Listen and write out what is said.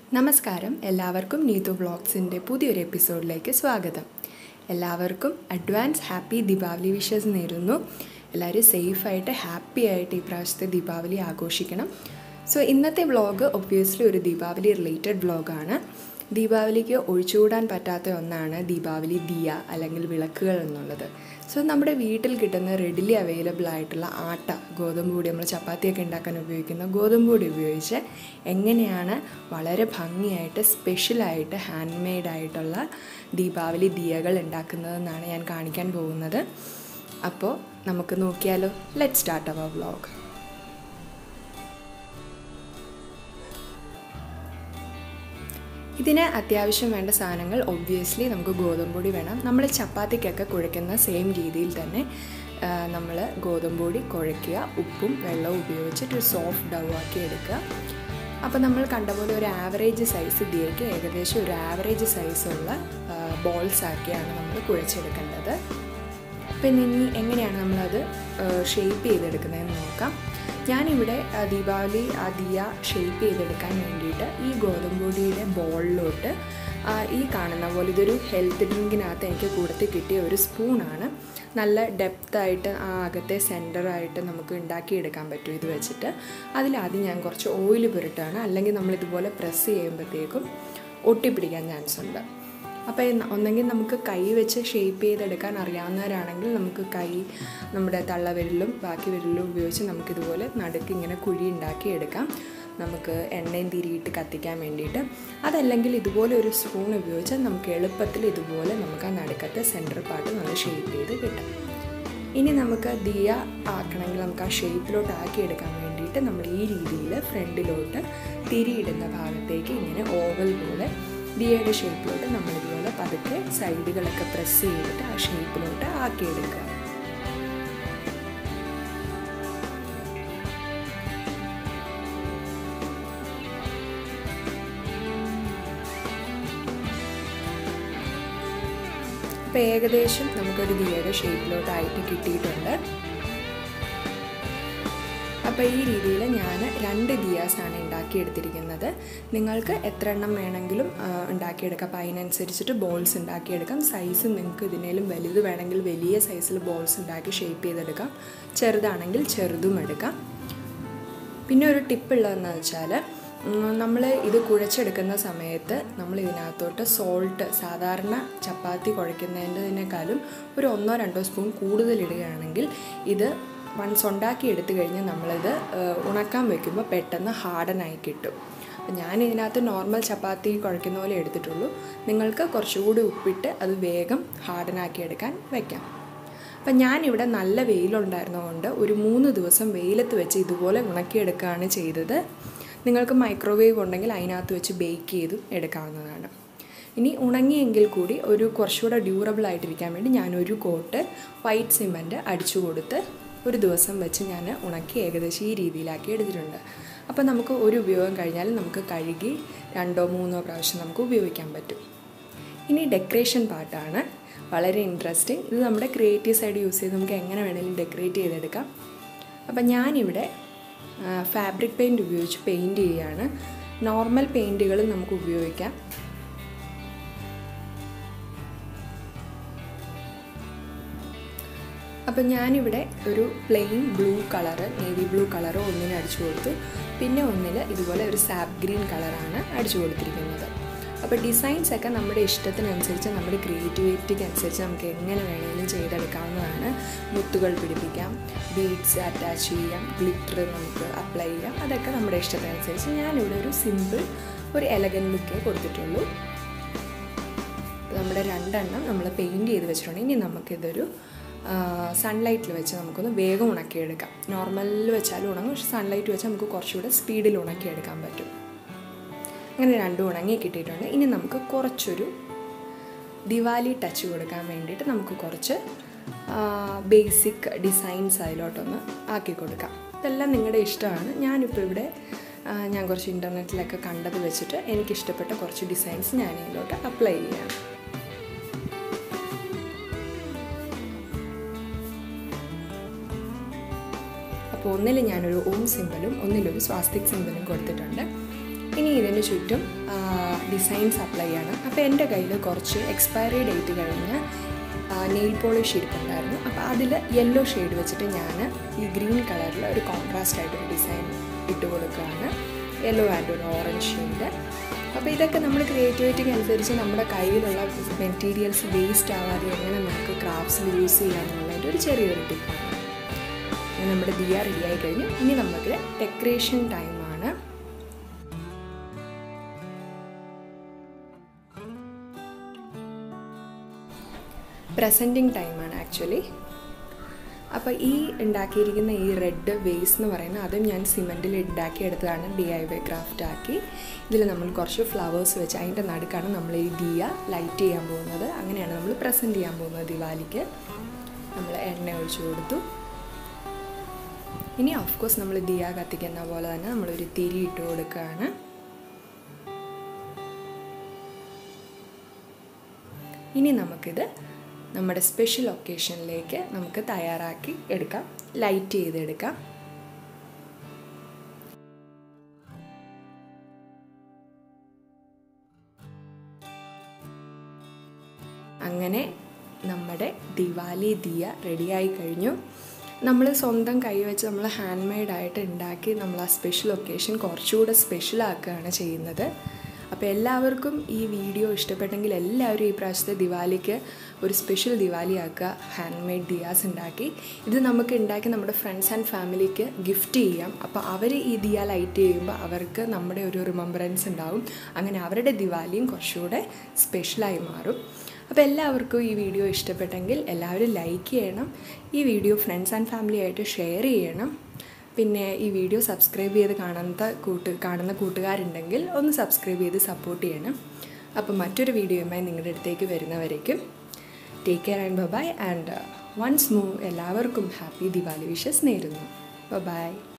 നമസ്കാരം എല്ലാവർക്കും നീതു വ്ളോഗ്സിൻ്റെ പുതിയൊരു എപ്പിസോഡിലേക്ക് സ്വാഗതം എല്ലാവർക്കും അഡ്വാൻസ് ഹാപ്പി ദീപാവലി വിഷസ് നേരുന്നു എല്ലാവരും സേഫായിട്ട് ഹാപ്പി ആയിട്ട് ഈ പ്രാവശ്യത്തെ ദീപാവലി ആഘോഷിക്കണം സോ ഇന്നത്തെ വ്ളോഗ് ഒബ്വിയസ്ലി ഒരു ദീപാവലി റിലേറ്റഡ് വ്ളോഗാണ് ദീപാവലിക്ക് ഒഴിച്ചുകൂടാൻ പറ്റാത്ത ഒന്നാണ് ദീപാവലി ദിയ അല്ലെങ്കിൽ വിളക്കുകൾ എന്നുള്ളത് സോ നമ്മുടെ വീട്ടിൽ കിട്ടുന്ന റെഡിലി അവൈലബിൾ ആയിട്ടുള്ള ആട്ട ഗോതമ്പ് പൊടി നമ്മൾ ചപ്പാത്തിയൊക്കെ ഉണ്ടാക്കാൻ ഉപയോഗിക്കുന്ന ഗോതമ്പ് പൊടി ഉപയോഗിച്ച് എങ്ങനെയാണ് വളരെ ഭംഗിയായിട്ട് സ്പെഷ്യലായിട്ട് ഹാൻഡ് മെയ്ഡ് ആയിട്ടുള്ള ദീപാവലി ദിയകൾ ഉണ്ടാക്കുന്നതെന്നാണ് ഞാൻ കാണിക്കാൻ പോകുന്നത് അപ്പോൾ നമുക്ക് നോക്കിയാലോ ലെറ്റ് സ്റ്റാർട്ട് അവർ വ്ളോഗ് ഇതിന് അത്യാവശ്യം വേണ്ട സാധനങ്ങൾ ഒബ്വിയസ്ലി നമുക്ക് ഗോതമ്പ് പൊടി വേണം നമ്മൾ ചപ്പാത്തിക്കൊക്കെ കുഴയ്ക്കുന്ന സെയിം രീതിയിൽ തന്നെ നമ്മൾ ഗോതമ്പ് പൊടി കുഴയ്ക്കുക ഉപ്പും വെള്ളവും ഉപയോഗിച്ചിട്ട് ഒരു സോഫ്റ്റ് ഡവ് ആക്കി എടുക്കുക അപ്പോൾ നമ്മൾ കണ്ട പോലെ ഒരു ആവറേജ് സൈസ് ഇതിലേക്ക് ഏകദേശം ഒരു ആവറേജ് സൈസുള്ള ബോൾസ് ആക്കിയാണ് നമ്മൾ കുഴച്ചെടുക്കേണ്ടത് അപ്പം ഇനി എങ്ങനെയാണ് നമ്മളത് ഷേപ്പ് ചെയ്തെടുക്കുന്നതെന്ന് നോക്കാം ഞാനിവിടെ ദീപാവലി ആ ദിയ ഷേപ്പ് ചെയ്തെടുക്കാൻ വേണ്ടിയിട്ട് ഈ ഗോതമ്പ് പൊടിയുടെ ബോളിലോട്ട് ഈ കാണുന്ന പോലെ ഇതൊരു ഹെൽത്ത് ഡ്രിങ്കിനകത്ത് എനിക്ക് കൂടത്തിൽ കിട്ടിയ ഒരു സ്പൂണാണ് നല്ല ഡെപ്തായിട്ട് ആ അകത്തെ സെൻറ്ററായിട്ട് നമുക്ക് ഉണ്ടാക്കിയെടുക്കാൻ പറ്റും ഇത് വെച്ചിട്ട് അതിലാദ്യം ഞാൻ കുറച്ച് ഓയിൽ പുരട്ടാണ് അല്ലെങ്കിൽ നമ്മൾ ഇതുപോലെ പ്രസ് ചെയ്യുമ്പോഴത്തേക്കും ഒട്ടിപ്പിടിക്കാൻ ചാൻസ് ഉണ്ട് അപ്പോൾ ഒന്നെങ്കിൽ നമുക്ക് കൈ വെച്ച് ഷേപ്പ് ചെയ്തെടുക്കാൻ അറിയാവുന്നവരാണെങ്കിൽ നമുക്ക് കൈ നമ്മുടെ തള്ളവിരലും ബാക്കി വിരലും ഉപയോഗിച്ച് നമുക്കിതുപോലെ നടുക്ക് ഇങ്ങനെ കുഴി ഉണ്ടാക്കി എടുക്കാം നമുക്ക് എണ്ണയും തിരിയിട്ട് കത്തിക്കാൻ വേണ്ടിയിട്ട് അതല്ലെങ്കിൽ ഇതുപോലെ ഒരു സ്പൂൺ ഉപയോഗിച്ചാൽ നമുക്ക് എളുപ്പത്തിൽ ഇതുപോലെ നമുക്ക് ആ നടുക്കത്തെ സെൻറ്റർ പാർട്ട് നല്ല ഷേപ്പ് ചെയ്ത് കിട്ടും ഇനി നമുക്ക് ദിയ ആക്കണമെങ്കിൽ നമുക്ക് ആ ഷേപ്പിലോട്ട് ആക്കിയെടുക്കാൻ വേണ്ടിയിട്ട് നമ്മൾ ഈ രീതിയിൽ ഫ്രണ്ടിലോട്ട് തിരിയിടുന്ന ഭാഗത്തേക്ക് ഇങ്ങനെ ഓവൽ പോലെ ദിയയുടെ ഷേപ്പിലോട്ട് നമ്മളിതുപോലെ പതുക്കെ സൈഡുകളൊക്കെ പ്രസ് ചെയ്തിട്ട് ആ ഷേപ്പിലോട്ട് ആക്കിയെടുക്കുക അപ്പോൾ ഏകദേശം നമുക്കൊരു ദിയയുടെ ഷേപ്പിലോട്ടായിട്ട് കിട്ടിയിട്ടുണ്ട് അപ്പോൾ ഈ രീതിയിൽ ഞാൻ രണ്ട് ദിയാസാണ് ഉണ്ടാക്കിയെടുത്തിരിക്കുന്നത് നിങ്ങൾക്ക് എത്ര എണ്ണം വേണമെങ്കിലും ഉണ്ടാക്കിയെടുക്കാം അപ്പോൾ അതിനനുസരിച്ചിട്ട് ബോൾസ് ഉണ്ടാക്കിയെടുക്കാം സൈസ് നിങ്ങൾക്ക് ഇതിനേലും വലുത് വേണമെങ്കിൽ വലിയ സൈസിൽ ബോൾസ് ഉണ്ടാക്കി ഷേപ്പ് ചെയ്തെടുക്കാം ചെറുതാണെങ്കിൽ ചെറുതും എടുക്കാം പിന്നെ ഒരു ടിപ്പ് ഉള്ളതെന്ന് വെച്ചാൽ നമ്മൾ ഇത് കുഴച്ചെടുക്കുന്ന സമയത്ത് നമ്മൾ ഇതിനകത്തോട്ട് സോൾട്ട് സാധാരണ ചപ്പാത്തി കുഴയ്ക്കുന്നതിൻ്റെതിനേക്കാളും ഒരു ഒന്നോ രണ്ടോ സ്പൂൺ കൂടുതൽ ഇടുകയാണെങ്കിൽ ഇത് വൺസ് ഉണ്ടാക്കി എടുത്തു കഴിഞ്ഞ് നമ്മളിത് ഉണക്കാൻ വെക്കുമ്പോൾ പെട്ടെന്ന് ഹാർഡനായി കിട്ടും അപ്പം ഞാൻ ഇതിനകത്ത് നോർമൽ ചപ്പാത്തി കുഴയ്ക്കുന്ന പോലെ എടുത്തിട്ടുള്ളൂ നിങ്ങൾക്ക് കുറച്ചുകൂടി ഉപ്പിട്ട് അത് വേഗം ഹാർഡനാക്കി എടുക്കാൻ വയ്ക്കാം അപ്പം ഞാനിവിടെ നല്ല വെയിലുണ്ടായിരുന്നതുകൊണ്ട് ഒരു മൂന്ന് ദിവസം വെയിലത്ത് വെച്ച് ഇതുപോലെ ഉണക്കിയെടുക്കുകയാണ് ചെയ്തത് നിങ്ങൾക്ക് മൈക്രോവേവ് ഉണ്ടെങ്കിൽ അതിനകത്ത് വെച്ച് ബേക്ക് ചെയ്തും എടുക്കാവുന്നതാണ് ഇനി ഉണങ്ങിയെങ്കിൽ കൂടി ഒരു കുറച്ചുകൂടെ ഡ്യൂറബിൾ ആയിട്ടിരിക്കാൻ വേണ്ടി ഞാനൊരു കോട്ട് വൈറ്റ് സിമൻറ്റ് അടിച്ചു കൊടുത്ത് ഒരു ദിവസം വെച്ച് ഞാൻ ഉണക്കി ഏകദേശം ഈ രീതിയിലാക്കി എടുത്തിട്ടുണ്ട് അപ്പോൾ നമുക്ക് ഒരു ഉപയോഗം കഴിഞ്ഞാൽ നമുക്ക് കഴുകി രണ്ടോ മൂന്നോ പ്രാവശ്യം നമുക്ക് ഉപയോഗിക്കാൻ പറ്റും ഇനി ഡെക്കറേഷൻ പാർട്ടാണ് വളരെ ഇൻട്രസ്റ്റിംഗ് ഇത് നമ്മുടെ ക്രിയേറ്റീവ് സൈഡ് യൂസ് ചെയ്ത് നമുക്ക് എങ്ങനെ വേണമെങ്കിലും ഡെക്കറേറ്റ് ചെയ്തെടുക്കാം അപ്പം ഞാനിവിടെ ഫാബ്രിക് പെയിൻറ്റ് ഉപയോഗിച്ച് പെയിൻറ്റ് ചെയ്യുകയാണ് നോർമൽ പെയിൻറ്റുകൾ നമുക്ക് ഉപയോഗിക്കാം അപ്പം ഞാനിവിടെ ഒരു plain blue colour navy blue colour ഒന്നിന് അടിച്ചു കൊടുത്തു പിന്നെ ഒന്നിൽ ഇതുപോലെ ഒരു സാപ്പ് ഗ്രീൻ കളറാണ് അടിച്ചു കൊടുത്തിരിക്കുന്നത് അപ്പോൾ ഡിസൈൻസ് ഒക്കെ നമ്മുടെ ഇഷ്ടത്തിനനുസരിച്ച് നമ്മുടെ ക്രിയേറ്റിവിറ്റിക്ക് അനുസരിച്ച് നമുക്ക് എങ്ങനെ വേണമെങ്കിലും ചെയ്തെടുക്കാവുന്നതാണ് മുത്തുകൾ പിടിപ്പിക്കാം ബീഡ്സ് അറ്റാച്ച് ചെയ്യാം ഗ്ലിറ്റർ നമുക്ക് അപ്ലൈ ചെയ്യാം അതൊക്കെ നമ്മുടെ ഇഷ്ടത്തിനനുസരിച്ച് ഞാനിവിടെ ഒരു സിമ്പിൾ ഒരു എലഗൻ ലുക്കേ കൊടുത്തിട്ടുള്ളൂ നമ്മുടെ രണ്ടെണ്ണം നമ്മൾ പെയിൻറ്റ് ചെയ്ത് വെച്ചിട്ടുണ്ട് ഇനി നമുക്കിതൊരു സൺലൈറ്റിൽ വെച്ച് നമുക്കൊന്ന് വേഗം ഉണക്കിയെടുക്കാം നോർമലിൽ വെച്ചാലും ഉണങ്ങും പക്ഷെ സൺലൈറ്റ് വെച്ചാൽ നമുക്ക് കുറച്ചുകൂടെ സ്പീഡിൽ ഉണക്കിയെടുക്കാൻ പറ്റും അങ്ങനെ രണ്ടും ഉണങ്ങി കിട്ടിയിട്ടുണ്ട് ഇനി നമുക്ക് കുറച്ചൊരു ദിവാലി ടച്ച് കൊടുക്കാൻ വേണ്ടിയിട്ട് നമുക്ക് കുറച്ച് ബേസിക് ഡിസൈൻസ് അതിലോട്ടൊന്ന് ആക്കി കൊടുക്കാം ഇതെല്ലാം നിങ്ങളുടെ ഇഷ്ടമാണ് ഞാനിപ്പോൾ ഇവിടെ ഞാൻ കുറച്ച് ഇൻ്റർനെറ്റിലൊക്കെ കണ്ടത് വെച്ചിട്ട് എനിക്കിഷ്ടപ്പെട്ട കുറച്ച് ഡിസൈൻസ് ഞാൻ ഇതിലോട്ട് അപ്ലൈ ചെയ്യാണ് അപ്പോൾ ഒന്നിൽ ഞാനൊരു ഓം സിമ്പലും ഒന്നിലൊരു സ്വാസ്തിക് സിമ്പലും കൊടുത്തിട്ടുണ്ട് ഇനി ഇതിന് ചുറ്റും ഡിസൈൻസ് അപ്ലൈ ചെയ്യണം അപ്പോൾ എൻ്റെ കയ്യിൽ കുറച്ച് എക്സ്പയറി ഡേറ്റ് കഴിഞ്ഞ നെയിൽ പോളിഷ് ഇരിപ്പുണ്ടായിരുന്നു അപ്പോൾ അതിൽ യെല്ലോ ഷെയ്ഡ് വെച്ചിട്ട് ഞാൻ ഈ ഗ്രീൻ കളറിൽ ഒരു കോൺട്രാസ്റ്റ് ആയിട്ടൊരു ഡിസൈൻ ഇട്ട് കൊടുക്കുകയാണ് യെല്ലോ ആൻഡ് ഒരു ഓറഞ്ച് ഷെയ്ഡ് അപ്പോൾ ഇതൊക്കെ നമ്മൾ ക്രിയേറ്റിവിറ്റിക്ക് അനുസരിച്ച് നമ്മുടെ കയ്യിലുള്ള മെറ്റീരിയൽസ് വേസ്റ്റ് ആവാതെ എങ്ങനെ നമുക്ക് ക്രാഫ്റ്റ്സിൽ യൂസ് ചെയ്യാമെന്നുള്ളതിൻ്റെ ഒരു ചെറിയൊരു ടിപ്പാണ് നമ്മുടെ ദിയ റെഡിയായി കഴിഞ്ഞു ഇനി നമുക്ക് ഡെക്കറേഷൻ ടൈമാണ് പ്രസൻറ്റിങ് ടൈമാണ് ആക്ച്വലി അപ്പോൾ ഈ ഉണ്ടാക്കിയിരിക്കുന്ന ഈ റെഡ് വേസ് എന്ന് പറയുന്നത് അതും ഞാൻ സിമെൻറ്റിൽ ഉണ്ടാക്കിയെടുത്തതാണ് ഡി ഐ വൈ ക്രാഫ്റ്റ് ആക്കി ഇതിൽ നമ്മൾ കുറച്ച് ഫ്ലവേഴ്സ് വെച്ച് അതിൻ്റെ നടുക്കാണ് നമ്മൾ ഈ ദിയ ലൈറ്റ് ചെയ്യാൻ പോകുന്നത് അങ്ങനെയാണ് നമ്മൾ പ്രസൻറ്റ് ചെയ്യാൻ പോകുന്നത് ദിവാലിക്ക് നമ്മൾ എണ്ണ ഒഴിച്ചു കൊടുത്തു ഇനി ഓഫ് കോഴ്സ് നമ്മൾ ദിയ കത്തിക്കുന്ന പോലെ തന്നെ നമ്മളൊരു തിരി ഇട്ട് കൊടുക്കുകയാണ് ഇനി നമുക്കിത് നമ്മുടെ സ്പെഷ്യൽ ഒക്കേഷനിലേക്ക് നമുക്ക് തയ്യാറാക്കി എടുക്കാം ലൈറ്റ് ചെയ്തെടുക്കാം അങ്ങനെ നമ്മുടെ ദിവാലി ദിയ റെഡിയായി കഴിഞ്ഞു നമ്മൾ സ്വന്തം കൈ വെച്ച് നമ്മൾ ഹാൻഡ് മെയ്ഡായിട്ട് ഉണ്ടാക്കി നമ്മൾ ആ സ്പെഷ്യൽ ഒക്കേഷൻ കുറച്ചുകൂടെ സ്പെഷ്യലാക്കുകയാണ് ചെയ്യുന്നത് അപ്പോൾ എല്ലാവർക്കും ഈ വീഡിയോ ഇഷ്ടപ്പെട്ടെങ്കിൽ എല്ലാവരും ഈ പ്രാവശ്യത്തെ ദിവാലിക്ക് ഒരു സ്പെഷ്യൽ ദിവാലി ആക്കുക ഹാൻഡ് മെയ്ഡ് ദിയാസ് ഉണ്ടാക്കി ഇത് നമുക്ക് ഉണ്ടാക്കി നമ്മുടെ ഫ്രണ്ട്സ് ആൻഡ് ഫാമിലിക്ക് ഗിഫ്റ്റ് ചെയ്യാം അപ്പോൾ അവർ ഈ ദിയ ലൈറ്റ് ചെയ്യുമ്പോൾ അവർക്ക് നമ്മുടെ ഒരു റിമംബറൻസ് ഉണ്ടാവും അങ്ങനെ അവരുടെ ദിവാലിയും കുറച്ചുകൂടെ സ്പെഷ്യലായി മാറും അപ്പോൾ എല്ലാവർക്കും ഈ വീഡിയോ ഇഷ്ടപ്പെട്ടെങ്കിൽ എല്ലാവരും ലൈക്ക് ചെയ്യണം ഈ വീഡിയോ ഫ്രണ്ട്സ് ആൻഡ് ഫാമിലി ആയിട്ട് ഷെയർ ചെയ്യണം പിന്നെ ഈ വീഡിയോ സബ്സ്ക്രൈബ് ചെയ്ത് കാണുന്ന കൂട്ട് കാണുന്ന കൂട്ടുകാരുണ്ടെങ്കിൽ ഒന്ന് സബ്സ്ക്രൈബ് ചെയ്ത് സപ്പോർട്ട് ചെയ്യണം അപ്പോൾ മറ്റൊരു വീഡിയോയുമായി നിങ്ങളുടെ അടുത്തേക്ക് വരുന്നവരേക്കും take care and bye and once more എല്ലാവർക്കും ഹാപ്പി ദിവാലി വിഷസ് നേരുന്നു ബൈ